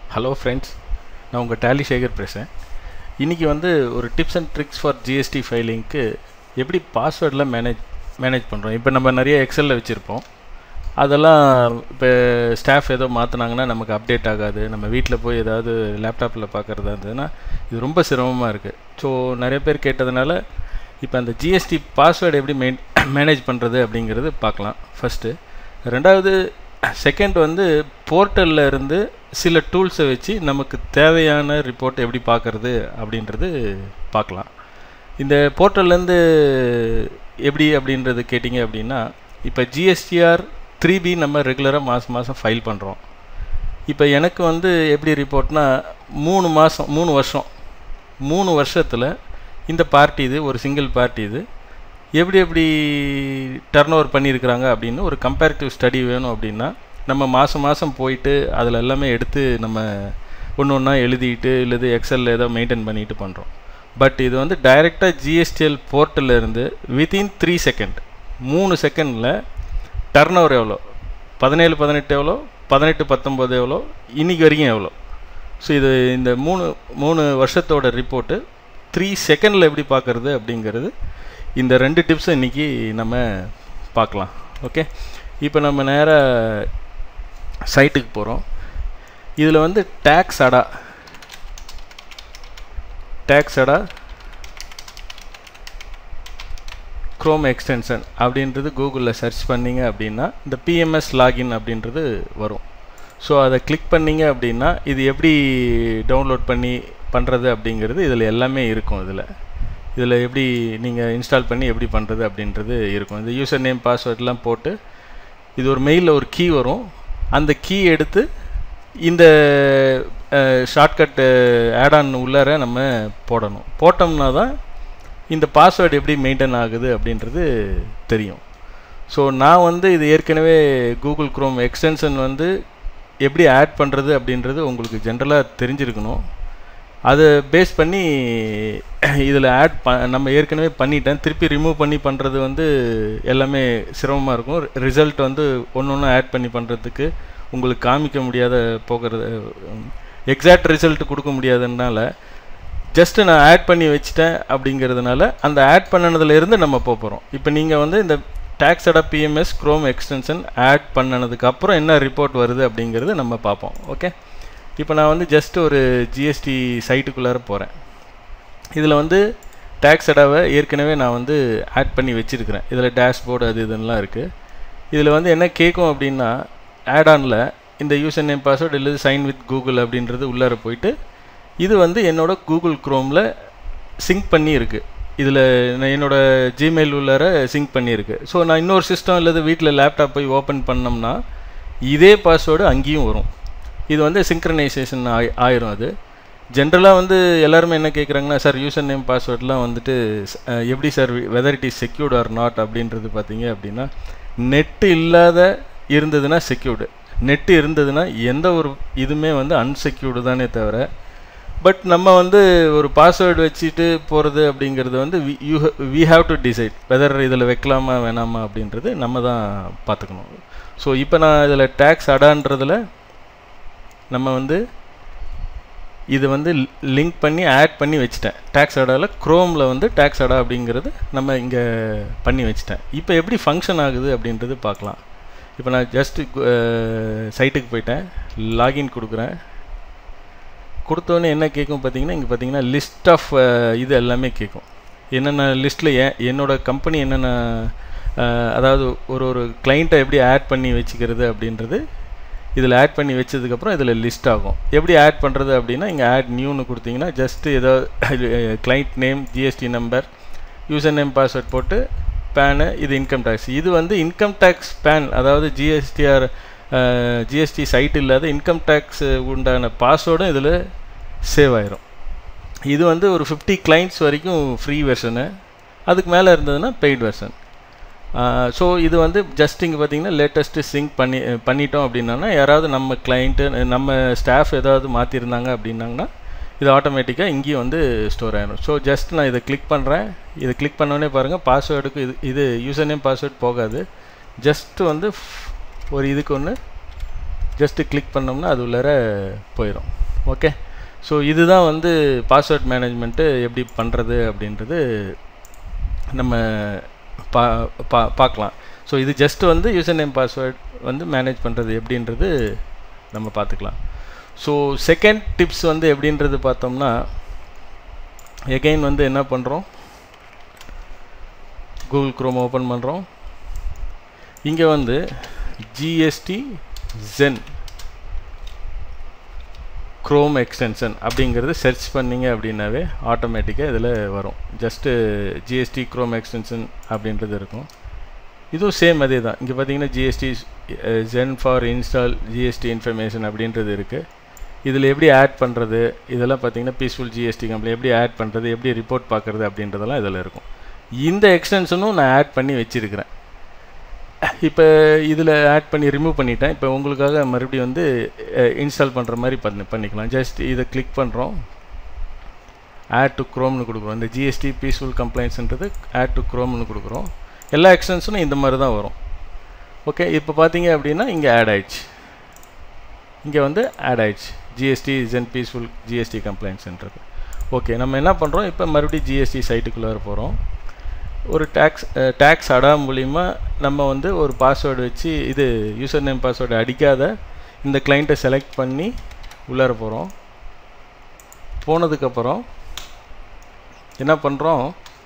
hello friends நான் உங்கள் tally Sekar பேசுகிறேன் இன்றைக்கி வந்து ஒரு tips and tricks for GST ஃபைலிங்க்கு எப்படி பாஸ்வேர்டில் மேனேஜ் மேனேஜ் பண்ணுறோம் இப்போ நம்ம நிறைய எக்ஸலில் வச்சுருப்போம் அதெல்லாம் இப்போ ஸ்டாஃப் ஏதோ மாற்றினாங்கன்னா நமக்கு அப்டேட் ஆகாது நம்ம வீட்டில் போய் ஏதாவது லேப்டாப்பில் பார்க்குறதா இருந்ததுன்னா இது ரொம்ப சிரமமாக இருக்குது ஸோ நிறைய பேர் கேட்டதுனால இப்போ அந்த ஜிஎஸ்டி பாஸ்வேர்டு எப்படி மெயின் மேனேஜ் பண்ணுறது அப்படிங்கிறது பார்க்கலாம் ஃபஸ்ட்டு ரெண்டாவது செகண்ட் வந்து போர்ட்டலில் இருந்து சில டூல்ஸை வச்சு நமக்கு தேவையான ரிப்போர்ட் எப்படி பார்க்குறது அப்படின்றது பார்க்கலாம் இந்த போர்ட்டல்லேருந்து எப்படி அப்படின்றது கேட்டிங்க அப்படின்னா இப்போ ஜிஎஸ்டிஆர் த்ரீ பி நம்ம ரெகுலராக மாதம் மாதம் ஃபைல் பண்ணுறோம் இப்போ எனக்கு வந்து எப்படி ரிப்போர்ட்னா மூணு மாதம் மூணு வருஷம் மூணு வருஷத்தில் இந்த பார்ட்டி இது ஒரு சிங்கிள் பார்ட்டி இது எப்படி எப்படி டர்ன் ஓவர் பண்ணியிருக்கிறாங்க அப்படின்னு ஒரு கம்பேரிட்டிவ் ஸ்டடி வேணும் அப்படின்னா நம்ம மாதம் மாதம் போயிட்டு அதில் எல்லாமே எடுத்து நம்ம ஒன்று ஒன்றா எழுதிட்டு இல்லது எக்ஸலில் ஏதோ மெயின்டைன் பண்ணிட்டு பண்ணுறோம் பட் இது வந்து டைரெக்டாக ஜிஎஸ்டிஎல் போர்ட்டில் இருந்து வித்தின் த்ரீ செகண்ட் மூணு செகண்டில் டர்ன் ஓவர் எவ்வளோ பதினேழு பதினெட்டு எவ்வளோ பதினெட்டு பத்தொம்போது எவ்வளோ இன்னைக்கு வரைக்கும் எவ்வளோ ஸோ இது இந்த மூணு மூணு வருஷத்தோட ரிப்போர்ட்டு த்ரீ செகண்டில் எப்படி பார்க்குறது அப்படிங்கிறது இந்த ரெண்டு டிப்ஸை இன்றைக்கி நம்ம பார்க்கலாம் ஓகே இப்போ நம்ம நேராக சைட்டுக்கு போகிறோம் இதில் வந்து டேக்ஸ் அடா டேக்ஸ் அடா க்ரோம் எக்ஸ்டென்ஷன் அப்படின்றது கூகுளில் சர்ச் பண்ணிங்க அப்படின்னா இந்த பிஎம்எஸ் லாகின் அப்படின்றது வரும் ஸோ அதை கிளிக் பண்ணிங்க அப்படின்னா இது எப்படி டவுன்லோட் பண்ணி பண்ணுறது அப்படிங்கிறது இதில் எல்லாமே இருக்கும் இதில் இதில் எப்படி நீங்கள் இன்ஸ்டால் பண்ணி எப்படி பண்ணுறது அப்படின்றது இருக்கும் இந்த யூசர் நேம் பாஸ்வேர்ட்லாம் போட்டு இது ஒரு மெயிலில் ஒரு கீ வரும் அந்த கீ எடுத்து இந்த ஷார்ட்கட்டு ஆட்-ஆன் உள்ளார நம்ம போடணும் போட்டோம்னா தான் இந்த பாஸ்வேர்டு எப்படி மெயின்டைன் ஆகுது அப்படின்றது தெரியும் ஸோ நான் வந்து இது ஏற்கனவே கூகுள் க்ரோம் எக்ஸ்டென்ஷன் வந்து எப்படி ஆட் பண்ணுறது அப்படின்றது உங்களுக்கு ஜென்ரலாக தெரிஞ்சிருக்கணும் அதை பேஸ் பண்ணி இதில் ஆட் ப நம்ம ஏற்கனவே பண்ணிட்டேன் திருப்பி ரிமூவ் பண்ணி பண்ணுறது வந்து எல்லாமே சிரமமாக இருக்கும் ரிசல்ட் வந்து ஒன்று ஒன்று ஆட் பண்ணி பண்ணுறதுக்கு உங்களுக்கு காமிக்க முடியாத போகிறது எக்ஸாக்ட் ரிசல்ட் கொடுக்க முடியாததுனால ஜஸ்ட்டு நான் ஆட் பண்ணி வச்சுட்டேன் அப்படிங்கிறதுனால அந்த ஆட் பண்ணினதுலேருந்து நம்ம போக போகிறோம் இப்போ நீங்கள் வந்து இந்த டேக்ஸ் அடா பிஎம்எஸ் க்ரோம் எக்ஸ்டென்ஷன் ஆட் பண்ணினதுக்கு அப்புறம் என்ன ரிப்போர்ட் வருது அப்படிங்கிறது நம்ம பார்ப்போம் ஓகே இப்போ நான் வந்து ஜஸ்ட் ஒரு ஜிஎஸ்டி சைட்டுக்குள்ளார போகிறேன் இதில் வந்து டேக்ஸ் அடாவை ஏற்கனவே நான் வந்து ஆட் பண்ணி வச்சுருக்கிறேன் இதில் டேஷ்போர்டு அது இதெல்லாம் இருக்குது இதில் வந்து என்ன கேட்கும் அப்படின்னா ஆட் ஆனில் இந்த யூசர் நேம் பாஸ்வேர்டு இல்லை சைன் வித் கூகுள் அப்படின்றது உள்ளார போயிட்டு இது வந்து என்னோட கூகுள் க்ரோமில் சிங்க் பண்ணி இருக்குது இதில் நான் என்னோடய ஜிமெயில் உள்ளார சிங்க் பண்ணியிருக்கு ஸோ நான் இன்னொரு சிஸ்டம் இல்லது வீட்டில் லேப்டாப் போய் ஓப்பன் பண்ணோம்னா இதே பாஸ்வேர்டு அங்கேயும் வரும் இது வந்து சிங்க்ரனைசேஷன் ஆய் ஆயிரும் அது ஜென்ரலாக வந்து எல்லாருமே என்ன கேட்குறாங்கன்னா சார் யூசர் நேம் பாஸ்வேர்ட்லாம் வந்துட்டு எப்படி sir whether it is secured or not அப்படின்றது பார்த்தீங்க அப்படின்னா நெட்டு இல்லாத இருந்ததுன்னா செக்யூர்டு நெட்டு இருந்ததுன்னா எந்த ஒரு இதுவுமே வந்து அன்செக்யூர்டு தானே தவிர பட் நம்ம வந்து ஒரு பாஸ்வேர்டு வச்சுட்டு போகிறது அப்படிங்கிறது வந்து you we have to decide whether இதில் வைக்கலாமா வேணாமா அப்படின்றது நம்ம தான் பார்த்துக்கணும் ஸோ இப்போ நான் இதில் டேக்ஸ் அடான்றதில் நம்ம வந்து இது வந்து லிங்க் பண்ணி ஆட் பண்ணி வச்சுட்டேன் டேக்ஸ் அடாவில் க்ரோமில் வந்து டேக்ஸ் அடா அப்படிங்கிறது நம்ம இங்கே பண்ணி வச்சுட்டேன் இப்போ எப்படி ஃபங்க்ஷன் ஆகுது அப்படின்றது பார்க்கலாம் இப்போ நான் ஜஸ்ட்டு சைட்டுக்கு போயிட்டேன் லாகின் கொடுக்குறேன் கொடுத்தோன்னே என்ன கேட்கும் பார்த்தீங்கன்னா இங்கே பார்த்தீங்கன்னா லிஸ்ட் ஆஃப் இது எல்லாமே கேட்கும் என்னென்ன லிஸ்ட்டில் ஏன் என்னோடய கம்பெனி என்னென்ன அதாவது ஒரு ஒரு கிளைண்ட்டை எப்படி ஆட் பண்ணி வச்சுக்கிறது அப்படின்றது இதில் ஆட் பண்ணி வச்சதுக்கப்புறம் இதில் லிஸ்ட் ஆகும் எப்படி ஆட் பண்ணுறது அப்படின்னா இங்கே ஆட் நியூன்னு கொடுத்தீங்கன்னா ஜஸ்ட்டு ஏதாவது client name GST number user name password PAN பேனு இது இன்கம் டேக்ஸ் இது வந்து இன்கம் டேக்ஸ் பேன் அதாவது ஜிஎஸ்டிஆர் ஜிஎஸ்டி சைட் இல்லாத இன்கம் டேக்ஸ் உண்டான பாஸ்வேர்டும் இதில் சேவ் ஆயிரும் இது வந்து ஒரு ஃபிஃப்டி கிளைண்ட்ஸ் வரைக்கும் ஃப்ரீ வெர்ஷனு அதுக்கு மேலே இருந்ததுன்னா பெய்ட் வெர்ஷன் ஸோ இது வந்து ஜஸ்ட் இங்கே பார்த்தீங்கன்னா லேட்டஸ்ட்டு சிங்க் பண்ணி பண்ணிட்டோம் அப்படின்னா யாராவது நம்ம கிளைண்ட்டு நம்ம ஸ்டாஃப் ஏதாவது மாற்றிருந்தாங்க அப்படின்னாங்கன்னா இது ஆட்டோமேட்டிக்காக இங்கேயும் வந்து ஸ்டோர் ஆகிடும் ஸோ ஜஸ்ட் நான் இதை கிளிக் பண்ணுறேன் இதை கிளிக் பண்ணோடனே பாருங்கள் பாஸ்வேர்டுக்கு இது இது யூசர் நேம் பாஸ்வேர்ட் போகாது ஜஸ்ட்டு வந்து ஒரு இதுக்கு ஒன்று ஜஸ்ட்டு கிளிக் பண்ணோம்னா அது உள்ளார போயிடும் ஓகே ஸோ இதுதான் வந்து பாஸ்வேர்ட் மேனேஜ்மெண்ட்டு எப்படி பண்ணுறது அப்படின்றது நம்ம பா பா பார்க்கலாம் ஸோ இது ஜஸ்ட் வந்து யூசர் நேம் பாஸ்வேர்ட் வந்து மேனேஜ் பண்ணுறது எப்படின்றது நம்ம பார்த்துக்கலாம் ஸோ செகண்ட் டிப்ஸ் வந்து எப்படின்றது பார்த்தோம்னா எகெயின் வந்து என்ன பண்ணுறோம் கூகுள் க்ரோம் ஓப்பன் பண்ணுறோம் இங்கே வந்து ஜிஎஸ்டி ஜென் க்ரோம் எக்ஸ்டென்ஷன் அப்படிங்கிறது சர்ச் பண்ணிங்க அப்படின்னாவே ஆட்டோமேட்டிக்காக இதில் வரும் ஜஸ்ட்டு ஜிஎஸ்டி க்ரோம் எக்ஸ்டென்ஷன் அப்படின்றது இருக்கும் இதுவும் சேம் அதே தான் இங்கே பார்த்தீங்கன்னா GST Gen for install GST information அப்படின்றது இருக்குது இதில் எப்படி ஆட் பண்ணுறது இதெல்லாம் பார்த்தீங்கன்னா பீஸ்ஃபுல் ஜிஎஸ்டி கம்பெனி எப்படி ஆட் பண்ணுறது எப்படி ரிப்போர்ட் பார்க்குறது அப்படின்றதெல்லாம் இதில் இருக்கும் இந்த எக்ஸ்டென்ஷனும் நான் ஆட் பண்ணி வச்சுருக்கிறேன் இப்போ இதில் ஆட் பண்ணி ரிமூவ் பண்ணிட்டேன் இப்போ உங்களுக்காக மறுபடியும் வந்து இன்ஸ்டால் பண்ணுற மாதிரி பண்ணி பண்ணிக்கலாம் ஜஸ்ட் இதை கிளிக் பண்ணுறோம் ஆட் டு க்ரோம்னு கொடுக்குறோம் இந்த ஜிஎஸ்டி பீஸ்ஃபுல் கம்ப்ளைண்ட்ஸ்ன்றது ஆட் டு க்ரோம்னு கொடுக்குறோம் எல்லா எக்ஸ்டென்ஷனும் இந்த மாதிரி தான் வரும் ஓகே இப்போ பார்த்தீங்க அப்படின்னா இங்கே ஆட் ஆயிடுச்சு இங்கே வந்து ஆட் ஆயிடுச்சு ஜிஎஸ்டி ஜென் பீஸ்ஃபுல் ஜிஎஸ்டி கம்ப்ளைண்ட்ஸ்ன்றது ஓகே நம்ம என்ன பண்ணுறோம் இப்போ மறுபடியும் ஜிஎஸ்டி சைட்டுக்குள்ளே போகிறோம் ஒரு டேக்ஸ் டேக்ஸ் அடா மூலிமா நம்ம வந்து ஒரு பாஸ்வேர்டு வச்சு இது யூசர் நேம் பாஸ்வேர்டு அடிக்காத இந்த கிளைண்ட்டை செலக்ட் பண்ணி உள்ளார போகிறோம் போனதுக்கப்புறம் என்ன பண்ணுறோம்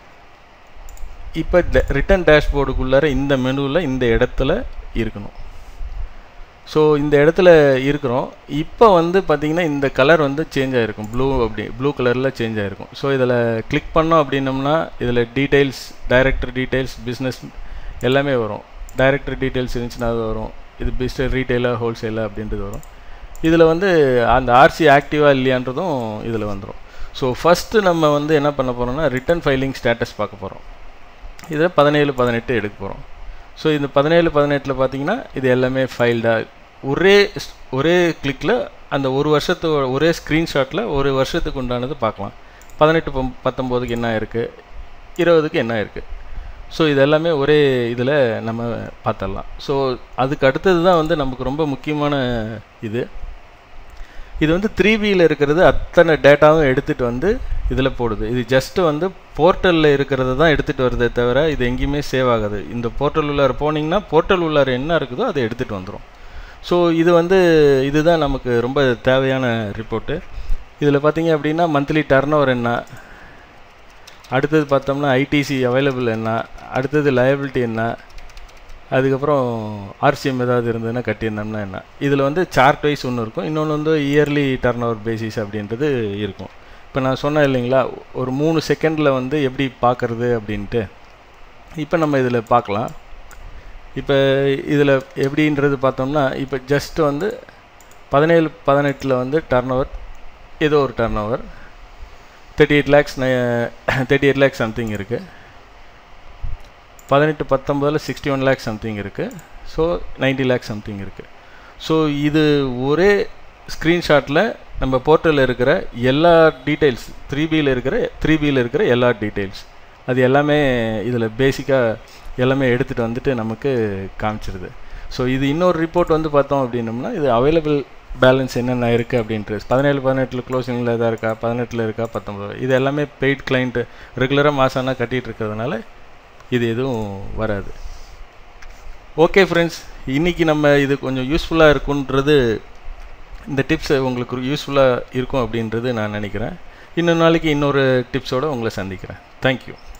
இப்போ ரிட்டன் டேஷ்போர்டுக்குள்ளார இந்த மெனுவில் இந்த இடத்துல இருக்கணும் ஸோ இந்த இடத்துல இருக்கிறோம் இப்போ வந்து பார்த்திங்கன்னா இந்த கலர் வந்து சேஞ்ச் ஆகிருக்கும் ப்ளூ அப்படி ப்ளூ கலரில் சேஞ்ச் ஆகிருக்கும் ஸோ இதில் கிளிக் பண்ணோம் அப்படின்னம்னா இதில் டீட்டெயில்ஸ் டைரக்டர் டீட்டெயில்ஸ் பிஸ்னஸ் எல்லாமே வரும் டைரக்டர் டீட்டெயில்ஸ் இருந்துச்சுன்னா அது வரும் இது பிஸ்டர் ரீட்டெயிலாக ஹோல்சேலாக அப்படின்றது வரும் இதில் வந்து அந்த ஆர்சி ஆக்டிவாக இல்லையான்றதும் இதில் வந்துடும் ஸோ ஃபஸ்ட்டு நம்ம வந்து என்ன பண்ண போகிறோம்னா ரிட்டன் ஃபைலிங் ஸ்டேட்டஸ் பார்க்க போகிறோம் இதில் பதினேழு பதினெட்டு எடுக்க போகிறோம் ஸோ இந்த பதினேழு பதினெட்டில் பார்த்தீங்கன்னா இது எல்லாமே ஃபைல்டாக ஒரே ஒரே கிளிக்கில் அந்த ஒரு வருஷத்து ஒரே ஸ்க்ரீன்ஷாட்டில் ஒரு வருஷத்துக்கு உண்டானது பார்க்கலாம் பதினெட்டு பம் பத்தொம்போதுக்கு என்ன இருக்குது இருபதுக்கு என்ன இருக்குது ஸோ இது எல்லாமே ஒரே இதில் நம்ம பார்த்துடலாம் ஸோ அதுக்கு அடுத்தது தான் வந்து நமக்கு ரொம்ப முக்கியமான இது இது வந்து த்ரீ பியில் இருக்கிறது அத்தனை டேட்டாவும் எடுத்துகிட்டு வந்து இதில் போடுது இது ஜஸ்ட்டு வந்து போர்ட்டலில் இருக்கிறத தான் எடுத்துகிட்டு வருதே தவிர இது எங்கேயுமே சேவ் ஆகாது இந்த போர்ட்டல் உள்ளார போனீங்கன்னா போர்ட்டல் உள்ளார என்ன இருக்குதோ அதை எடுத்துகிட்டு வந்துடும் ஸோ இது வந்து இதுதான் நமக்கு ரொம்ப தேவையான ரிப்போர்ட்டு இதில் பார்த்தீங்க அப்படின்னா மந்த்லி டர்ன் ஓவர் என்ன அடுத்தது பார்த்தோம்னா ஐடிசி அவைலபிள் என்ன அடுத்தது லயபிலிட்டி என்ன அதுக்கப்புறம் ஆர்சிஎம் ஏதாவது இருந்ததுன்னா கட்டியிருந்தோம்னா என்ன இதில் வந்து சார்ட் வைஸ் ஒன்று இருக்கும் இன்னொன்று வந்து இயர்லி டர்ன் ஓவர் பேசிஸ் அப்படின்றது இருக்கும் இப்போ நான் சொன்னேன் இல்லைங்களா ஒரு மூணு செகண்டில் வந்து எப்படி பார்க்குறது அப்படின்ட்டு இப்போ நம்ம இதில் பார்க்கலாம் இப்போ இதில் எப்படின்றது பார்த்தோம்னா இப்போ ஜஸ்ட் வந்து பதினேழு பதினெட்டில் வந்து டர்ன் ஓவர் ஏதோ ஒரு turn over thirty eight lakhs thirty eight lakhs something இருக்குது பதினெட்டு பத்தொம்பதில் சிக்ஸ்டி ஒன் லேக்ஸ் சம்திங் இருக்குது ஸோ நைன்டி லேக்ஸ் சம்திங் இருக்குது ஸோ இது ஒரே ஸ்க்ரீன்ஷாட்டில் நம்ம போர்ட்டலில் இருக்கிற எல்லா டீட்டெயில்ஸ் த்ரீ பியில் இருக்கிற த்ரீ பியில் இருக்கிற எல்லா டீட்டெயில்ஸ் அது எல்லாமே இதில் பேசிக்காக எல்லாமே எடுத்துகிட்டு வந்துட்டு நமக்கு காமிச்சிருது ஸோ இது இன்னொரு ரிப்போர்ட் வந்து பார்த்தோம் அப்படின்னம்னா இது அவைலபிள் பேலன்ஸ் என்னென்ன இருக்குது அப்படின்ட்டு பதினேழு பதினெட்டில் க்ளோசிங்கில் எதாவது இருக்கா பதினெட்டில் இருக்கா பத்தொம்பது இது எல்லாமே பெய்ட் கிளைண்ட்டு ரெகுலராக மாதம்னா கட்டிகிட்டு இருக்கிறதுனால இது எதுவும் வராது ஓகே ஃப்ரெண்ட்ஸ் இன்றைக்கி நம்ம இது கொஞ்சம் யூஸ்ஃபுல்லாக இருக்குன்றது இந்த டிப்ஸ் உங்களுக்கு யூஸ்ஃபுல்லாக இருக்கும் அப்படின்றது நான் நினைக்கிறேன் இன்னொரு நாளைக்கு இன்னொரு டிப்ஸோடு உங்களை சந்திக்கிறேன் தேங்க்யூ